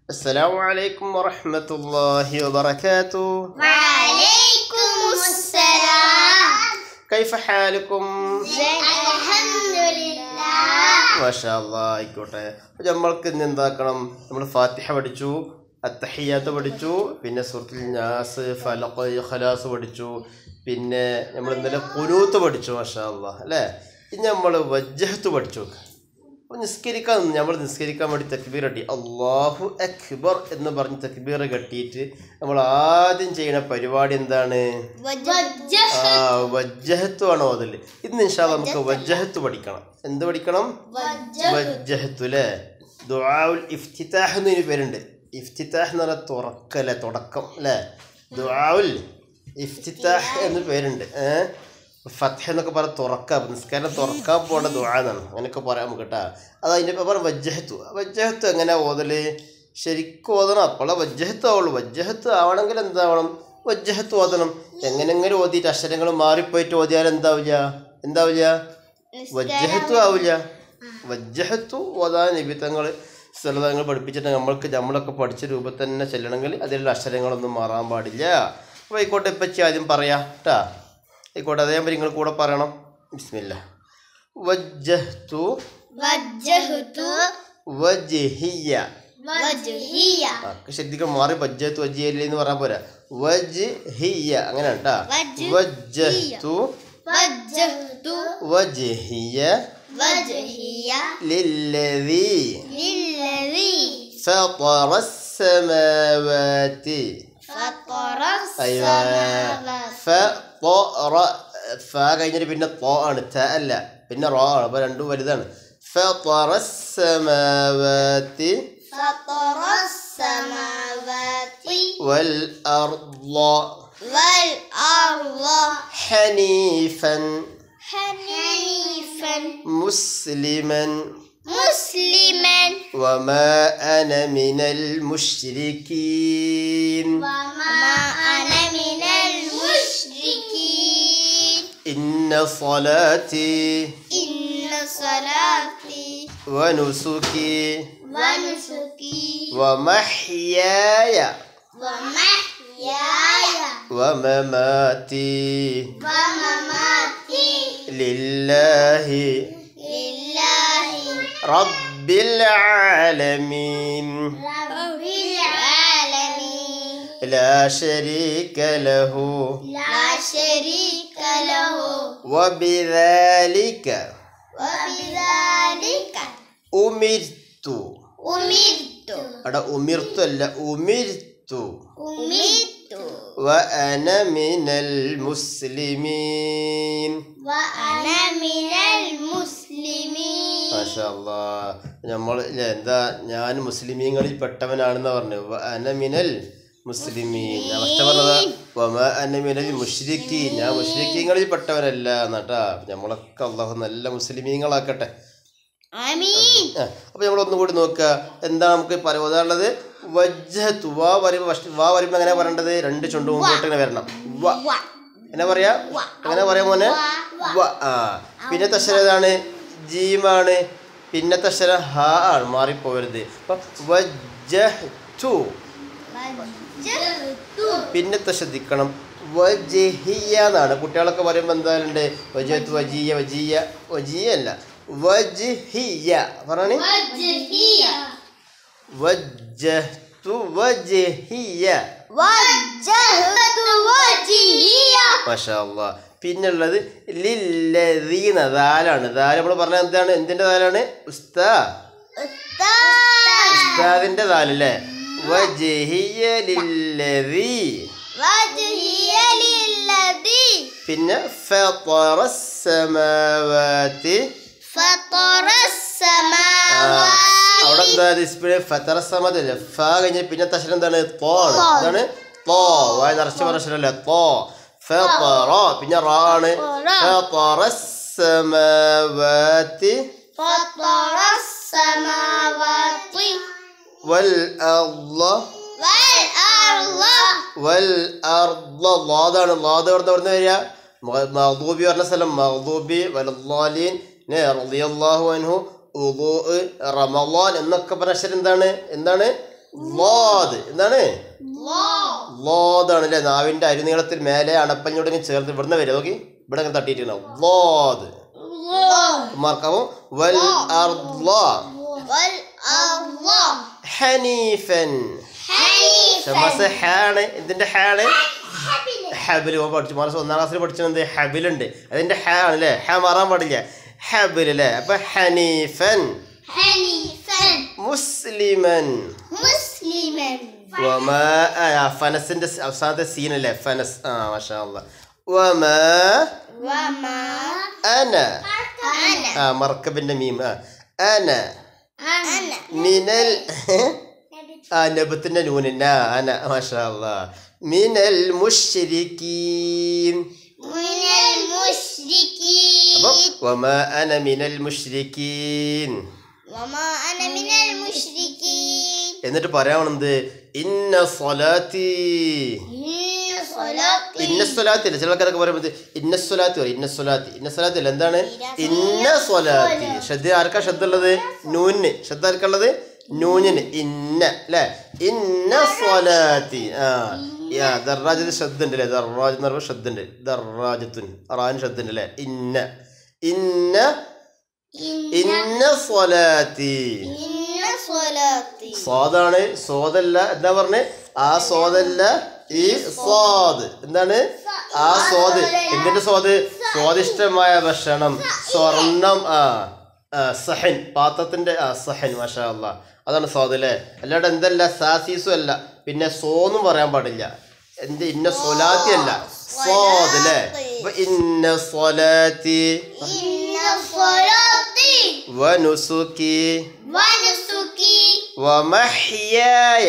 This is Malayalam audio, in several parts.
السلام عليكم ورحمة الله وبركاته وعليكم السلام كيف حالكم الحمد لله മാഷാ അല്ലാ ആയിക്കോട്ടെ അപ്പോൾ നമ്മൾക്ക് ഇന്ന് എന്താക്കണം നമ്മൾ ഫാത്തിഹ പഠിച്ചു അത്തഹിയാത്ത് പഠിച്ചു പിന്നെ സുഹൃത്തിൽ നാസ് ഫലഖ് ഖലാസ് പഠിച്ചു പിന്നെ നമ്മൾ ഇന്നലെ കുനൂത്ത് പഠിച്ചു മാഷാ അല്ലാ അല്ലേ ഇനി നമ്മൾ വജ്ജഹത്ത് പഠിച്ചു അപ്പോൾ നിസ്കരിക്കാൻ നമ്മൾ നിസ്കരിക്കാൻ വേണ്ടി തക്ബീർ കട്ടി അള്ളാഹു അക്ബർ എന്ന് പറഞ്ഞ് തക്ബീർ കെട്ടിയിട്ട് നമ്മൾ ആദ്യം ചെയ്യുന്ന പരിപാടി എന്താണ് ആ വജ്ജഹത്തു ആണ് ഓതൽ ഇന്ന് ഇൻഷാ അല്ലാ നമുക്ക് വജ്ജഹത്ത് പഠിക്കണം എന്ത് പഠിക്കണം വജ്ജഹത്തു അല്ലേ ദുആഉൽ ഇഫ്തിതാഹ് എന്നൊരു പേരുണ്ട് ഇഫ്തിതാഹ് എന്ന് പറഞ്ഞാൽ തുറക്കല്ലേ തുടക്കം അല്ലേ ദുആഉൽ ഇഫ്തിതാഹ് എന്നൊരു പേരുണ്ട് ഏഹ് ഫത്ഹ എന്നൊക്കെ പറയാം തുറക്കാം നിസ്കാരം തുറക്കാൻ പോകേണ്ട ദുആ എന്നാണ് അങ്ങനെയൊക്കെ പറയാം നമുക്ക് കേട്ടാ അത് അതിൻ്റെ പേപ്പർ വജ്ജഹത്തു വജ്ജഹത്ത് എങ്ങനെ ഓതല് ശരിക്കും ഓതണം അപ്പോഴേ വജ്ജഹത്ത് ആവുള്ളൂ വജ്ജഹത്ത് ആവണമെങ്കിൽ എന്താവണം വജ്ജഹത്ത് ഓതണം എങ്ങനെങ്ങനെ ഓതിയിട്ട് അക്ഷരങ്ങൾ മാറിപ്പോയിട്ട് ഓതിയാൽ എന്താവില്ല എന്താവില്ല വജ്ജഹത്തു ആവില്ല വജ്ജഹത്തു ഓതാൻ നിബിത്തങ്ങൾ സ്ഥലതങ്ങൾ പഠിപ്പിച്ചിട്ട് നമ്മൾക്ക് നമ്മളൊക്കെ പഠിച്ച രൂപത്തിൽ തന്നെ ചെല്ലണമെങ്കിൽ അതിലുള്ള അക്ഷരങ്ങളൊന്നും മാറാൻ പാടില്ല അപ്പോൾ ആയിക്കോട്ടെ ഇപ്പച്ചി ആദ്യം പറയാം കേട്ടാ ആയിക്കോട്ടെ അതേപോലെ നിങ്ങൾ കൂടെ പറയണം ബിസ്മില്ല വജ്ജഹ്തു وجهت വജ്ഹിയ وجهي ആ ശരിക്കും മാറി വജ്ജഹത്തു വജ്ഹിയ എന്ന് പറയാൻ പോരാ വജ്ഹിയ അങ്ങനെ കേട്ടാ വജ്ജഹ്തു وجهت വജ്ഹിയ وجهي للذي للذي فطر السماوات فطر أيوة السماوات فطر ഫ കഴിഞ്ഞിട്ട് പിന്നെ ത ആണ് ത അല്ല പിന്നെ റോ ആണ് അപ്പോൾ രണ്ടും വലുതാണ് فطر السماوات فطر السماوات والأرض والأرض حنيفا حنيفا مسلما مسلما وما أنا من المشركين وما أنا من المشركين إن صلاتي إن صلاتي ونسكي ونسكي ومحياي ومحياي ومماتي ومماتي لله لله رب العالمين رب العالمين لا شريك له لا شريك له وبذلك وبذلك أمرت أمرت أنا أمرت ألا أمرت أمرت وأنا من المسلمين وأنا من المسلمين മാഷാ നമ്മൾ എന്താ ഞാൻ മുസ്ലിമീങ്ങളിൽ പെട്ടവനാണെന്ന് പറഞ്ഞു വ അനമിനൽ മുസ്ലിമീൻ ഞാൻ ഫസ്റ്റ് പറഞ്ഞതാ വമ അനമിനൽ മുഷ്രിഖി ഞാൻ മുഷ്രിഖീങ്ങളിൽ പെട്ടവനല്ല എന്നാട്ടാ നമ്മളൊക്കെ അള്ളാഹു നല്ല മുസ്ലിമീങ്ങളാക്കട്ടെ آمين ആ, അപ്പോൾ നമ്മൾ ഒന്നും കൂടി നോക്കുക എന്താണ് നമുക്ക് പറയാനുള്ളത് വജ്ജഹത്തു വാ പറയുമ്പോൾ ഫസ്റ്റ് വാ പറയുമ്പോൾ എങ്ങനെ പറയേണ്ടത് രണ്ട് ചുണ്ട് മുമ്പോട്ട് ഇങ്ങനെ വരണം വ و എങ്ങനെ പറയാ എങ്ങനെ പറയാ മോനെ വ ആ പിന്നത്തെ അക്ഷരം ഏതാണ് ജീമാണ് പിന്നത്തെ അക്ഷരം ഹ ആണ് മാറിപ്പോകരുത് അപ്പം വജ്ജഹ്തു وجهت പിന്നത്തെ ശ്രദ്ധിക്കണം വജഹിയ എന്നാണ് കുട്ടികളൊക്കെ പറയുമ്പോൾ എന്തായാലുണ്ട് വജഹത്ത് വജീയ വജീയ വജീയ അല്ല വജ്ഹിയ പറഞ്ഞേ وجهي വജ്ജഹ്തു വജ്ഹിയ وجهت وجهي മാഷാ അല്ലാ പിന്നുള്ളത് ലില്ലദീന ദാലാണ് ദാൽ നമ്മൾ പറഞ്ഞ എന്താണ് എന്തിൻ്റെ ദാലാണ് ഉസ്താ أستاذ ഉസ്താദിൻ്റെ ദാലല്ലേ വജഹിയ ലില്ലദീ وجهي للذي പിന്നെ ഫطر السماوات فطر ആ, السماوات അവിടെ എന്താ ഡിസ്പ്ലേ ഫത്തറ സമതല്ലേ ഫ കഴിഞ്ഞ പിന്നെ അക്ഷരം എന്താണ് തോ ആണ് എന്താണ് തോ വായ നിറച്ച് പറഞ്ഞ അക്ഷരമല്ലേ തോ ഫطر പിന്നെ റാ ആണ് فطر السماوات فطر السماوات والأرض والأرض والأرض ലാദാണ് ലാദ് എവിടെ നിന്ന് വരിക മഹദൂബി പറഞ്ഞ സ്ഥലം മഹദൂബി വലല്ലാലീൻ റളിയല്ലാഹു അൻഹു ഉദൂ റമളാൻ എന്നൊക്കെ പറഞ്ഞ അക്ഷരം എന്താണ് എന്താണ് ലോദ് എന്താണ് Law. ലോദാണ് അല്ലേ നാവിന്റെ അരുനീളത്തിൽ മേലെ അണപ്പഞ്ഞോടിന് ചേർത്ത് ഇവിടുന്ന് വരും നോക്കി ഇവിടെ അങ്ങനെ തട്ടിയിട്ടുണ്ടാവും ലോദ് Law. മാർക്കാവോ വൽ അർള والأرض ഹനീഫൻ حنيفا മസ് ഹാണ് ഇതിന്റെ ഹാണ് ഹബിൽ ഓൻ പഠിച്ചു മനസ്സ് ഒന്നാം ക്ലാസ്സിൽ പഠിച്ചത് എന്ത് ഹബിലുണ്ട് അതിന്റെ ഹാ ആണ് അല്ലേ ഹ മാറാൻ പാടില്ല ഹബിൽ അല്ലേ അപ്പൊ ഹനീഫൻ حنيفا മുസ്ലിമൻ مسلما വമാ ആ, ഫനസിന്റെ സ് അവസാനത്തെ സീനല്ലേ ഫനസ് ആ മാഷാ അല്ലാ വമാ وما അന أنا ആ മർക്കബിന്റെ മീം ആ അന أنا മിനൽ ആ നബത്തിന്റെ നൂനിന്ന അന മാഷാ അല്ലാ മിനൽ മുശ്രിക്കീൻ من അപ്പൊ المشركين വമാ അന മിനൽ മുശ്രിക്കീൻ وما أنا من المشركين എന്നിട്ട് പറയാണെന്ത് ഇന്ന സ്വലാത്തി إن صلاتي ഇന്ന സ്വലാത്തി അല്ല ചില ആൾക്കാരൊക്കെ പറയുന്നത് ഇന്ന സ്വലാത്തി പറയും ഇന്ന സ്വലാത്തി ഇന്ന സ്വലാത്തി അല്ല എന്താണ് ഇന്ന സ്വലാത്തി ശ്രദ്ധ ആർക്കാ ശ്രദ്ധ ഉള്ളത് നൂനിന് ശ്രദ്ധ ആർക്കുള്ളത് നൂനിന് ഇന്ന അല്ലേ ഇന്ന സ്വലാത്തി ആ യാ ദർറാജത്തിന് ശ്രദ്ധ ഉണ്ട് അല്ലേ ദർറാജ് എന്ന് പറയുമ്പോൾ ശ്രദ്ധ ഉണ്ട് ദർറാജത്തുൻ റാൻ ശ്രദ്ധ ഉണ്ട് അല്ലേ ഇന്ന ഇന്ന إن ഇന്ന സ്വലാത്തി إن صلاتي സ്വാദാണ് സ്വാദല്ല എന്താ പറഞ്ഞേ ആ സ്വാദല്ല ഈ സ്വാദ് എന്താണ് ആ സ്വാദ് എന്തിന്റെ സ്വാദ് സ്വാദിഷ്ടമായ ഭക്ഷണം സ്വർണം ആ ആ, സഹൻ പാത്രത്തിന്റെ ആ സഹൻ മാഷാ അല്ലാ അതാണ് സ്വാദ് അല്ലേ അല്ലാണ്ട് എന്തല്ല സാസീസും അല്ല പിന്നെ സോന്നും പറയാൻ പാടില്ല എന്ത് ഇന്ന സ്വലാത്തി അല്ല സ്വാദ് അല്ലേ അപ്പൊ ഇന്ന സ്വലാത്തി إن صلاتي വനുസുക്കി ونسكي വമഹ്യായ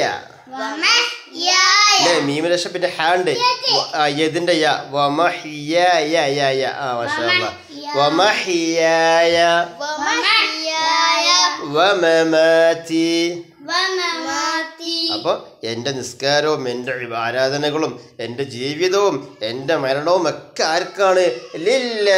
ومحياي അല്ലേ മീമിന് ശേഷം പിന്നെ ഹാണ്ട് യതിന്റെ യ വമഹ്യായ യ യ ആ മാഷാ അല്ലാ വമഹ്യായ ومحياي വമമാതി ومماتي അപ്പൊ എൻ്റെ നിസ്കാരവും എൻ്റെ ആരാധനകളും എൻ്റെ ജീവിതവും എൻ്റെ മരണവും ഒക്കെ ആർക്കാണ് ലില്ലാ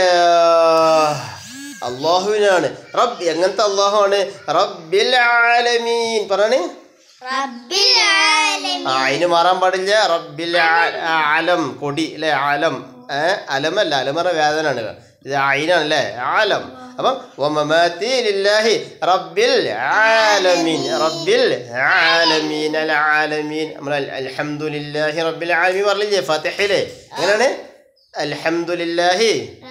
അള്ളാഹുവിനാണ് റബ്ബ് എങ്ങനത്തെ അള്ളാഹു ആണ് റബ്ബിൽ ആലമീൻ പറയണേ رب العالمين ആ അതിന് മാറാൻ പാടില്ല റബ്ബിൽ ആ- ആലം കൊടി അല്ലെ ആലം ഏ അലമല്ല അലമറ വേദനാണ് ഇത് അയിനാണ് അല്ലേ ആലം അപ്പം വമമാതി ലില്ലാഹി റബ്ബിൽ ആലമീൻ റബ്ബിൽ ആലമീൻ അൽ ആലമീൻ നമ്മൾ അൽ- അൽഹംദുലില്ലാഹി റബ്ബിൽ ആലമീൻ പറഞ്ഞില്ലേ ഫാത്തിഹയിലെ എങ്ങനെയാണ് അൽഹംദുലില്ലാഹി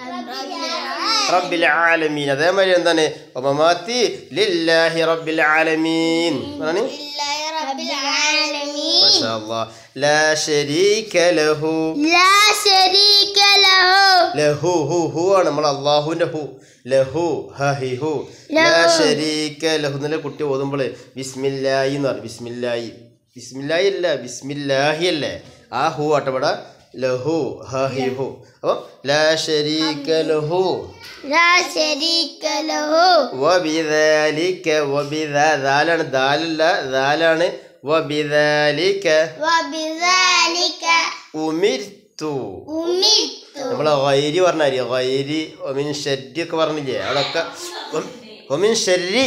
റബ്ബിൽ ആലമീൻ അതേമാതിരി എന്താണ് വമമാതി ലില്ലാഹി റബ്ബിൽ ആലമീൻ പറഞ്ഞേ لله رب العالمين ما شاء الله لا شريك له لا شريك له ലഹു ഹു ഹു ആണ് നമ്മൾ അള്ളാഹുവിന്റെ ഹു ലഹു ഹ ഹി ഹു ലാ ശരീക ലഹു എന്നുള്ള കുട്ടി ഓതുമ്പോൾ ബിസ്മില്ലായി എന്ന് പറയും ബിസ്മില്ലായി ബിസ്മില്ലായി അല്ല ബിസ്മില്ലാഹി അല്ലേ ആ ഹു ആട്ടെ ഇവിടെ ലഹു ഹ ഹി ഹു അപ്പം ലാ ശരീക ലഹു لا شريك له വബിദാലിക വബിദാ ദാലാണ് ദാലല്ല ദാലാണ് വബിദാലിക وبذلك ഉമിർത്തു أمرت നമ്മളെ ഗൈരി പറഞ്ഞാല് ഗൈരി ഒമിൻ ഷരി ഒക്കെ പറഞ്ഞില്ലേ അവിടെയൊക്കെ ഒം- ഒമിൻ ഷരി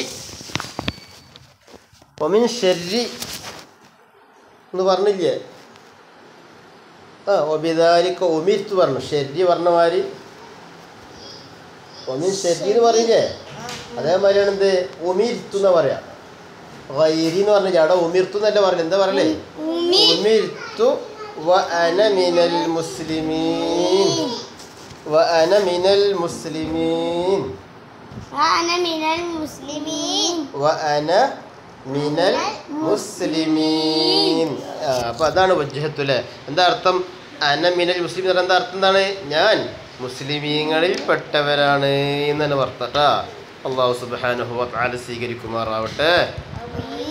ഒമിൻ ഷരി എന്ന് പറഞ്ഞില്ലേ ആ ഒബിദാലിക്ക് ഒമിർത്ത് പറഞ്ഞു ഷരി പറഞ്ഞ മാതിരി ഒമിൻ ഷരി എന്ന് പറഞ്ഞില്ലേ അതേമാതിരിയാണ് എന്ത് ഒമിർത്തു എന്നാ പറയാ ഗൈരി എന്ന് പറഞ്ഞില്ലേ അവിടെ ഒമിർത്തു എന്നല്ല പറഞ്ഞത് എന്താ പറയലേ أمرت وأنا من المسلمين وأنا من المسلمين وأنا من المسلمين وأنا من المسلمين ആ, അപ്പൊ അതാണ് വജ്ജഹത്തു അല്ലേ എന്താ അർത്ഥം അന മിനൽ മുസ്ലിം എന്ന് പറഞ്ഞാൽ എന്താ അർത്ഥം എന്താണ് ഞാൻ മുസ്ലിമീങ്ങളിൽ പെട്ടവരാണ് എന്ന് തന്നെ അർത്ഥം കേട്ടാ അള്ളാഹു സുബാനുഹു സ്വീകരിക്കുമാറാവട്ടെ آمين